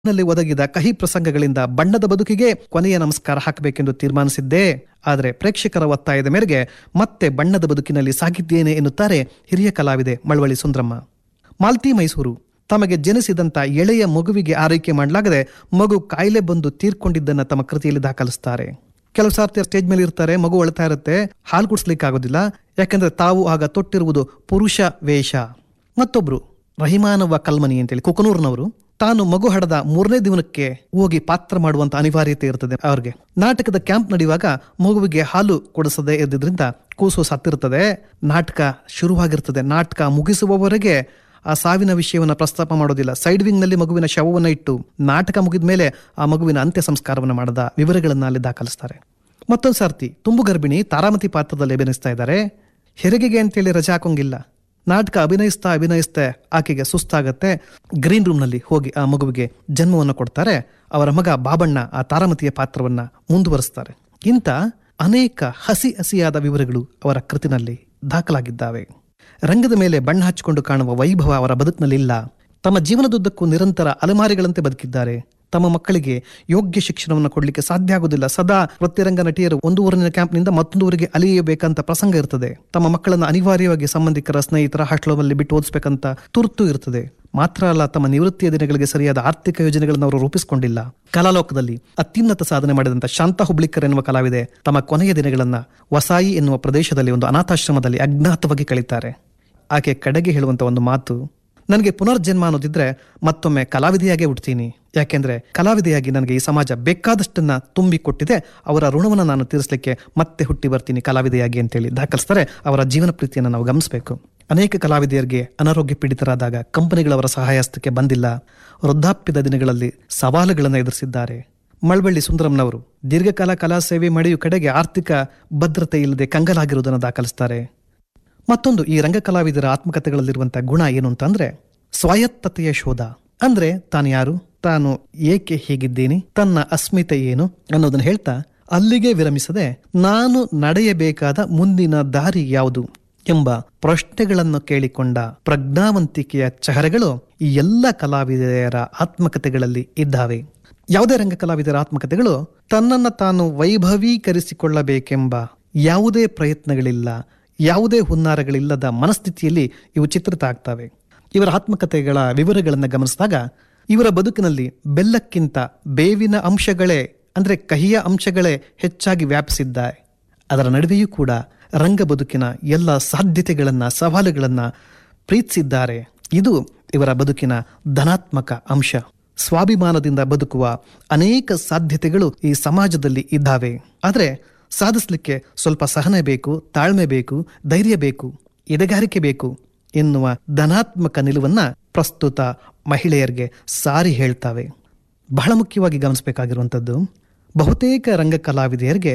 ನಲ್ಲಿ ಒದಗಿದ ಕಹಿ ಪ್ರಸಂಗಗಳಿಂದ ಬಣ್ಣದ ಬದುಕಿಗೆ ಕೊನೆಯ ನಮಸ್ಕಾರ ಹಾಕಬೇಕೆಂದು ತೀರ್ಮಾನಿಸಿದ್ದೆ ಆದರೆ ಪ್ರೇಕ್ಷಕರ ಒತ್ತಾಯದ ಮೇರೆಗೆ ಮತ್ತೆ ಬಣ್ಣದ ಬದುಕಿನಲ್ಲಿ ಸಾಗಿದ್ದೇನೆ ಎನ್ನುತ್ತಾರೆ ಹಿರಿಯ ಕಲಾವಿದೆ ಮಳವಳ್ಳಿ ಸುಂದ್ರಮ್ಮ ಮಾಲ್ತಿ ಮೈಸೂರು ತಮಗೆ ಜನಿಸಿದಂತ ಎಳೆಯ ಮಗುವಿಗೆ ಆರೈಕೆ ಮಾಡಲಾಗದೆ ಮಗು ಕಾಯಿಲೆ ಬಂದು ತೀರ್ಕೊಂಡಿದ್ದನ್ನ ತಮ್ಮ ಕೃತಿಯಲ್ಲಿ ದಾಖಲಿಸ್ತಾರೆ ಕೆಲವು ಸಾರ್ತಿ ಸ್ಟೇಜ್ ಮೇಲೆ ಇರ್ತಾರೆ ಮಗು ಅಳ್ತಾ ಇರುತ್ತೆ ಹಾಲು ಕುಡಿಸ್ಲಿಕ್ಕೆ ಆಗೋದಿಲ್ಲ ಯಾಕಂದ್ರೆ ತಾವು ಆಗ ತೊಟ್ಟಿರುವುದು ಪುರುಷ ವೇಷ ಮತ್ತೊಬ್ರು ರಹಿಮಾನವ್ವ ಕಲ್ಮನಿ ಅಂತೇಳಿ ಕುಕನೂರ್ನವರು ತಾನು ಮಗು ಹಡದ ಮೂರನೇ ದಿನಕ್ಕೆ ಹೋಗಿ ಪಾತ್ರ ಮಾಡುವಂತ ಅನಿವಾರ್ಯತೆ ಇರ್ತದೆ ಅವ್ರಿಗೆ ನಾಟಕದ ಕ್ಯಾಂಪ್ ನಡೆಯುವಾಗ ಮಗುವಿಗೆ ಹಾಲು ಕೊಡಿಸದೇ ಇದ್ದಿದ್ರಿಂದ ಕೂಸು ಸತ್ತಿರ್ತದೆ ನಾಟಕ ಶುರುವಾಗಿರ್ತದೆ ನಾಟಕ ಮುಗಿಸುವವರೆಗೆ ಆ ಸಾವಿನ ವಿಷಯವನ್ನ ಪ್ರಸ್ತಾಪ ಮಾಡೋದಿಲ್ಲ ಸೈಡ್ ವಿಂಗ್ ನಲ್ಲಿ ಮಗುವಿನ ಶವವನ್ನ ಇಟ್ಟು ನಾಟಕ ಮುಗಿದ ಮೇಲೆ ಆ ಮಗುವಿನ ಅಂತ್ಯ ಸಂಸ್ಕಾರವನ್ನು ಮಾಡದ ವಿವರಗಳನ್ನ ಅಲ್ಲಿ ದಾಖಲಿಸ್ತಾರೆ ಮತ್ತೊಂದು ಸರ್ತಿ ತುಂಬು ಗರ್ಭಿಣಿ ತಾರಾಮತಿ ಪಾತ್ರದಲ್ಲಿ ಅಭಿನಯಿಸ್ತಾ ಇದ್ದಾರೆ ಹೆರಿಗೆಗೆ ಅಂತೇಳಿ ರಜೆ ಹಾಕೋಂಗಿಲ್ಲ ನಾಟಕ ಅಭಿನಯಿಸ್ತಾ ಅಭಿನಯಿಸ್ತಾ ಆಕೆಗೆ ಸುಸ್ತಾಗತ್ತೆ ಗ್ರೀನ್ ರೂಮ್ ನಲ್ಲಿ ಹೋಗಿ ಆ ಮಗುವಿಗೆ ಜನ್ಮವನ್ನು ಕೊಡ್ತಾರೆ ಅವರ ಮಗ ಬಾಬಣ್ಣ ಆ ತಾರಾಮತಿಯ ಪಾತ್ರವನ್ನ ಮುಂದುವರಿಸ್ತಾರೆ ಇಂಥ ಅನೇಕ ಹಸಿ ಹಸಿಯಾದ ವಿವರಗಳು ಅವರ ಕೃತಿನಲ್ಲಿ ದಾಖಲಾಗಿದ್ದಾವೆ ರಂಗದ ಮೇಲೆ ಬಣ್ಣ ಹಚ್ಚಿಕೊಂಡು ಕಾಣುವ ವೈಭವ ಅವರ ಬದುಕಿನಲ್ಲಿಲ್ಲ ತಮ್ಮ ಜೀವನದುದ್ದಕ್ಕೂ ನಿರಂತರ ಅಲೆಮಾರಿಗಳಂತೆ ಬದುಕಿದ್ದಾರೆ ತಮ್ಮ ಮಕ್ಕಳಿಗೆ ಯೋಗ್ಯ ಶಿಕ್ಷಣವನ್ನು ಕೊಡಲಿಕ್ಕೆ ಸಾಧ್ಯ ಆಗುವುದಿಲ್ಲ ಸದಾ ವೃತ್ತಿರಂಗ ನಟಿಯರು ಒಂದು ಊರಿನ ಕ್ಯಾಂಪ್ನಿಂದ ಮತ್ತೊಂದು ಊರಿಗೆ ಅಲಿಯಬೇಕಂತ ಪ್ರಸಂಗ ಇರ್ತದೆ ತಮ್ಮ ಮಕ್ಕಳನ್ನು ಅನಿವಾರ್ಯವಾಗಿ ಸಂಬಂಧಿಕರ ಸ್ನೇಹಿತರ ಹಾಸ್ಟೆಲಲ್ಲಿ ಬಿಟ್ಟು ಓದಿಸ್ಬೇಕಂತ ತುರ್ತು ಇರ್ತದೆ ಮಾತ್ರ ಅಲ್ಲ ತಮ್ಮ ನಿವೃತ್ತಿಯ ದಿನಗಳಿಗೆ ಸರಿಯಾದ ಆರ್ಥಿಕ ಯೋಜನೆಗಳನ್ನು ಅವರು ರೂಪಿಸಿಕೊಂಡಿಲ್ಲ ಕಲಾಲೋಕದಲ್ಲಿ ಅತ್ಯುನ್ನತ ಸಾಧನೆ ಮಾಡಿದಂತ ಶಾಂತ ಹುಬ್ಳಿಕರ್ ಎನ್ನುವ ಕಲಾವಿದೆ ತಮ್ಮ ಕೊನೆಯ ದಿನಗಳನ್ನ ವಸಾಯಿ ಎನ್ನುವ ಪ್ರದೇಶದಲ್ಲಿ ಒಂದು ಅನಾಥಾಶ್ರಮದಲ್ಲಿ ಅಜ್ಞಾತವಾಗಿ ಕಳೀತಾರೆ ಆಕೆ ಕಡೆಗೆ ಹೇಳುವಂತ ಒಂದು ಮಾತು ನನಗೆ ಪುನರ್ಜನ್ಮ ಅನ್ನೋದಿದ್ರೆ ಮತ್ತೊಮ್ಮೆ ಕಲಾವಿದೆಯಾಗೇ ಹುಡ್ತೀನಿ ಯಾಕೆಂದ್ರೆ ಕಲಾವಿದೆಯಾಗಿ ನನಗೆ ಈ ಸಮಾಜ ಬೇಕಾದಷ್ಟನ್ನ ತುಂಬಿ ಕೊಟ್ಟಿದೆ ಅವರ ಋಣವನ್ನು ನಾನು ತೀರಿಸಲಿಕ್ಕೆ ಮತ್ತೆ ಹುಟ್ಟಿ ಬರ್ತೀನಿ ಕಲಾವಿದೆಯಾಗಿ ಅಂತೇಳಿ ದಾಖಲಿಸ್ತಾರೆ ಅವರ ಜೀವನ ಪ್ರೀತಿಯನ್ನು ನಾವು ಗಮನಿಸಬೇಕು ಅನೇಕ ಕಲಾವಿದೆಯರಿಗೆ ಅನಾರೋಗ್ಯ ಪೀಡಿತರಾದಾಗ ಕಂಪನಿಗಳವರ ಸಹಾಯಸ್ತಕ್ಕೆ ಬಂದಿಲ್ಲ ವೃದ್ಧಾಪ್ಯದ ದಿನಗಳಲ್ಲಿ ಸವಾಲುಗಳನ್ನು ಎದುರಿಸಿದ್ದಾರೆ ಮಳವಳ್ಳಿ ಸುಂದರಂನವರು ದೀರ್ಘಕಾಲ ಕಲಾ ಸೇವೆ ಮಾಡಿಯೂ ಕಡೆಗೆ ಆರ್ಥಿಕ ಭದ್ರತೆ ಇಲ್ಲದೆ ಕಂಗಲಾಗಿರುವುದನ್ನು ದಾಖಲಿಸ್ತಾರೆ ಮತ್ತೊಂದು ಈ ರಂಗ ಕಲಾವಿದರ ಆತ್ಮಕಥೆಗಳಲ್ಲಿರುವಂತಹ ಗುಣ ಏನು ಅಂತಂದ್ರೆ ಸ್ವಾಯತ್ತತೆಯ ಶೋಧ ಅಂದ್ರೆ ತಾನು ಯಾರು ತಾನು ಏಕೆ ಹೀಗಿದ್ದೀನಿ ತನ್ನ ಅಸ್ಮಿತೆ ಏನು ಅನ್ನೋದನ್ನ ಹೇಳ್ತಾ ಅಲ್ಲಿಗೆ ವಿರಮಿಸದೆ ನಾನು ನಡೆಯಬೇಕಾದ ಮುಂದಿನ ದಾರಿ ಯಾವುದು ಎಂಬ ಪ್ರಶ್ನೆಗಳನ್ನು ಕೇಳಿಕೊಂಡ ಪ್ರಜ್ಞಾವಂತಿಕೆಯ ಚಹರೆಗಳು ಈ ಎಲ್ಲ ಕಲಾವಿದೆಯರ ಆತ್ಮಕಥೆಗಳಲ್ಲಿ ಇದ್ದಾವೆ ಯಾವುದೇ ರಂಗ ಕಲಾವಿದರ ಆತ್ಮಕಥೆಗಳು ತನ್ನನ್ನ ತಾನು ವೈಭವೀಕರಿಸಿಕೊಳ್ಳಬೇಕೆಂಬ ಯಾವುದೇ ಪ್ರಯತ್ನಗಳಿಲ್ಲ ಯಾವುದೇ ಹುನ್ನಾರಗಳಿಲ್ಲದ ಮನಸ್ಥಿತಿಯಲ್ಲಿ ಇವು ಚಿತ್ರಿತ ಆಗ್ತವೆ ಇವರ ಆತ್ಮಕಥೆಗಳ ವಿವರಗಳನ್ನು ಗಮನಿಸಿದಾಗ ಇವರ ಬದುಕಿನಲ್ಲಿ ಬೆಲ್ಲಕ್ಕಿಂತ ಬೇವಿನ ಅಂಶಗಳೇ ಅಂದ್ರೆ ಕಹಿಯ ಅಂಶಗಳೇ ಹೆಚ್ಚಾಗಿ ವ್ಯಾಪಿಸಿದ್ದಾರೆ ಅದರ ನಡುವೆಯೂ ಕೂಡ ರಂಗ ಬದುಕಿನ ಎಲ್ಲ ಸಾಧ್ಯತೆಗಳನ್ನ ಸವಾಲುಗಳನ್ನ ಪ್ರೀತಿಸಿದ್ದಾರೆ ಇದು ಇವರ ಬದುಕಿನ ಧನಾತ್ಮಕ ಅಂಶ ಸ್ವಾಭಿಮಾನದಿಂದ ಬದುಕುವ ಅನೇಕ ಸಾಧ್ಯತೆಗಳು ಈ ಸಮಾಜದಲ್ಲಿ ಇದ್ದಾವೆ ಆದರೆ ಸಾಧಿಸಲಿಕ್ಕೆ ಸ್ವಲ್ಪ ಸಹನೆ ಬೇಕು ತಾಳ್ಮೆ ಬೇಕು ಧೈರ್ಯ ಬೇಕು ಎದೆಗಾರಿಕೆ ಬೇಕು ಎನ್ನುವ ಧನಾತ್ಮಕ ನಿಲುವನ್ನ ಪ್ರಸ್ತುತ ಮಹಿಳೆಯರಿಗೆ ಸಾರಿ ಹೇಳ್ತಾವೆ ಬಹಳ ಮುಖ್ಯವಾಗಿ ಗಮನಿಸಬೇಕಾಗಿರುವಂಥದ್ದು ಬಹುತೇಕ ರಂಗ ಕಲಾವಿದೆಯರಿಗೆ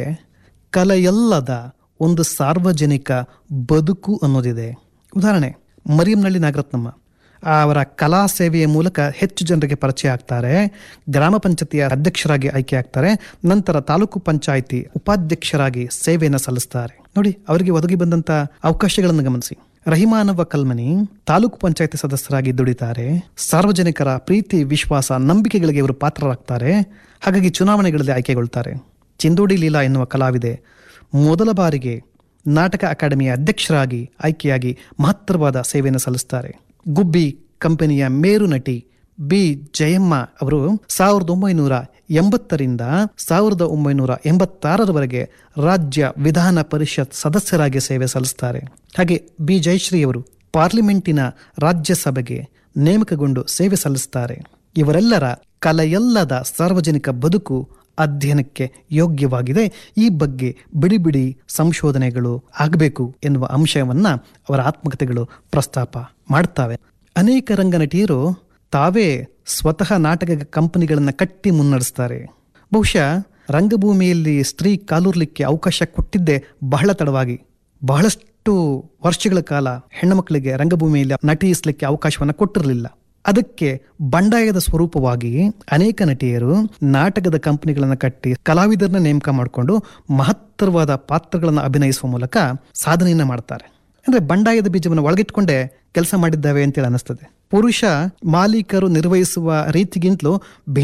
ಕಲೆಯಲ್ಲದ ಒಂದು ಸಾರ್ವಜನಿಕ ಬದುಕು ಅನ್ನೋದಿದೆ ಉದಾಹರಣೆ ಮರಿಯಂನಳ್ಳಿ ನಾಗರತ್ನಮ್ಮ ಅವರ ಕಲಾ ಸೇವೆಯ ಮೂಲಕ ಹೆಚ್ಚು ಜನರಿಗೆ ಪರಿಚಯ ಆಗ್ತಾರೆ ಗ್ರಾಮ ಪಂಚಾಯತಿಯ ಅಧ್ಯಕ್ಷರಾಗಿ ಆಯ್ಕೆ ಆಗ್ತಾರೆ ನಂತರ ತಾಲೂಕು ಪಂಚಾಯಿತಿ ಉಪಾಧ್ಯಕ್ಷರಾಗಿ ಸೇವೆಯನ್ನು ಸಲ್ಲಿಸ್ತಾರೆ ನೋಡಿ ಅವರಿಗೆ ಒದಗಿ ಬಂದಂತ ಅವಕಾಶಗಳನ್ನು ಗಮನಿಸಿ ರಹಿಮಾನವ ಕಲ್ಮನಿ ತಾಲೂಕು ಪಂಚಾಯತಿ ಸದಸ್ಯರಾಗಿ ದುಡಿತಾರೆ ಸಾರ್ವಜನಿಕರ ಪ್ರೀತಿ ವಿಶ್ವಾಸ ನಂಬಿಕೆಗಳಿಗೆ ಇವರು ಪಾತ್ರರಾಗ್ತಾರೆ ಹಾಗಾಗಿ ಚುನಾವಣೆಗಳಲ್ಲಿ ಆಯ್ಕೆಗೊಳ್ತಾರೆ ಚಿಂದೋಡಿ ಲೀಲಾ ಎನ್ನುವ ಕಲಾವಿದೆ ಮೊದಲ ಬಾರಿಗೆ ನಾಟಕ ಅಕಾಡೆಮಿಯ ಅಧ್ಯಕ್ಷರಾಗಿ ಆಯ್ಕೆಯಾಗಿ ಮಹತ್ತರವಾದ ಸೇವೆಯನ್ನು ಸಲ್ಲಿಸ್ತಾರೆ ಗುಬ್ಬಿ ಕಂಪನಿಯ ಮೇರು ನಟಿ ಬಿ ಜಯಮ್ಮ ಅವರು ಸಾವಿರದ ಒಂಬೈನೂರ ಎಂಬತ್ತರಿಂದ ಸಾವಿರದ ಒಂಬೈನೂರ ಎಂಬತ್ತಾರರವರೆಗೆ ರಾಜ್ಯ ವಿಧಾನ ಪರಿಷತ್ ಸದಸ್ಯರಾಗಿ ಸೇವೆ ಸಲ್ಲಿಸ್ತಾರೆ ಹಾಗೆ ಬಿ ಜಯಶ್ರೀ ಅವರು ಪಾರ್ಲಿಮೆಂಟಿನ ರಾಜ್ಯಸಭೆಗೆ ನೇಮಕಗೊಂಡು ಸೇವೆ ಸಲ್ಲಿಸ್ತಾರೆ ಇವರೆಲ್ಲರ ಕಲೆಯಲ್ಲದ ಸಾರ್ವಜನಿಕ ಬದುಕು ಅಧ್ಯಯನಕ್ಕೆ ಯೋಗ್ಯವಾಗಿದೆ ಈ ಬಗ್ಗೆ ಬಿಡಿ ಬಿಡಿ ಸಂಶೋಧನೆಗಳು ಆಗಬೇಕು ಎನ್ನುವ ಅಂಶವನ್ನ ಅವರ ಆತ್ಮಕಥೆಗಳು ಪ್ರಸ್ತಾಪ ಮಾಡ್ತಾವೆ ಅನೇಕ ರಂಗ ನಟಿಯರು ತಾವೇ ಸ್ವತಃ ನಾಟಕ ಕಂಪನಿಗಳನ್ನು ಕಟ್ಟಿ ಮುನ್ನಡೆಸ್ತಾರೆ ಬಹುಶಃ ರಂಗಭೂಮಿಯಲ್ಲಿ ಸ್ತ್ರೀ ಕಾಲೂರ್ಲಿಕ್ಕೆ ಅವಕಾಶ ಕೊಟ್ಟಿದ್ದೇ ಬಹಳ ತಡವಾಗಿ ಬಹಳಷ್ಟು ವರ್ಷಗಳ ಕಾಲ ಹೆಣ್ಣು ಮಕ್ಕಳಿಗೆ ರಂಗಭೂಮಿಯಲ್ಲಿ ನಟಿಸಲಿಕ್ಕೆ ಅವಕಾಶವನ್ನು ಕೊಟ್ಟಿರಲಿಲ್ಲ ಅದಕ್ಕೆ ಬಂಡಾಯದ ಸ್ವರೂಪವಾಗಿ ಅನೇಕ ನಟಿಯರು ನಾಟಕದ ಕಂಪನಿಗಳನ್ನು ಕಟ್ಟಿ ಕಲಾವಿದರನ್ನ ನೇಮಕ ಮಾಡಿಕೊಂಡು ಮಹತ್ತರವಾದ ಪಾತ್ರಗಳನ್ನು ಅಭಿನಯಿಸುವ ಮೂಲಕ ಸಾಧನೆಯನ್ನ ಮಾಡ್ತಾರೆ ಅಂದ್ರೆ ಬಂಡಾಯದ ಬೀಜವನ್ನು ಒಳಗಿಟ್ಕೊಂಡೇ ಕೆಲಸ ಮಾಡಿದ್ದಾವೆ ಅಂತೇಳಿ ಅನಿಸ್ತದೆ ಪುರುಷ ಮಾಲೀಕರು ನಿರ್ವಹಿಸುವ ರೀತಿಗಿಂತಲೂ